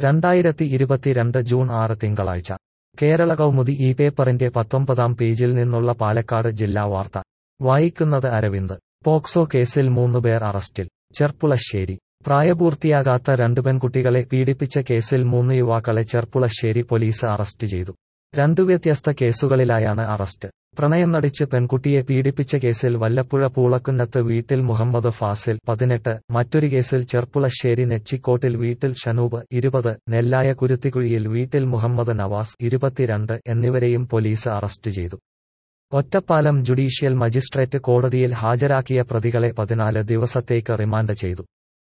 രണ്ടായിരത്തി ഇരുപത്തിരണ്ട് ജൂൺ ആറ് തിങ്കളാഴ്ച കേരള കൗമുദി ഈ പേപ്പറിന്റെ പത്തൊമ്പതാം പേജിൽ നിന്നുള്ള പാലക്കാട് ജില്ലാ വാർത്ത വായിക്കുന്നത് അരവിന്ദ് പോക്സോ കേസിൽ മൂന്നുപേർ അറസ്റ്റിൽ ചെർപ്പുളശ്ശേരി പ്രായപൂർത്തിയാകാത്ത രണ്ട് പെൺകുട്ടികളെ പീഡിപ്പിച്ച കേസിൽ മൂന്ന് യുവാക്കളെ ചെർപ്പുളശ്ശേരി പോലീസ് അറസ്റ്റ് ചെയ്തു രണ്ടു വ്യത്യസ്ത കേസുകളിലായാണ് അറസ്റ്റ് പ്രണയം നടിച്ച് പെൺകുട്ടിയെ പീഡിപ്പിച്ച കേസിൽ വല്ലപ്പുഴ പൂളക്കുന്നത്ത് വീട്ടിൽ മുഹമ്മദ് ഫാസിൽ പതിനെട്ട് മറ്റൊരു കേസിൽ ചെർപ്പുളശ്ശേരി നെച്ചിക്കോട്ടിൽ വീട്ടിൽ ഷനൂബ് ഇരുപത് നെല്ലായ കുരുത്തിക്കുഴിയിൽ വീട്ടിൽ മുഹമ്മദ് നവാസ് ഇരുപത്തിരണ്ട് എന്നിവരെയും പോലീസ് അറസ്റ്റ് ചെയ്തു ഒറ്റപ്പാലം ജുഡീഷ്യൽ മജിസ്ട്രേറ്റ് കോടതിയിൽ ഹാജരാക്കിയ പ്രതികളെ പതിനാല് ദിവസത്തേക്ക് റിമാൻഡ് ചെയ്തു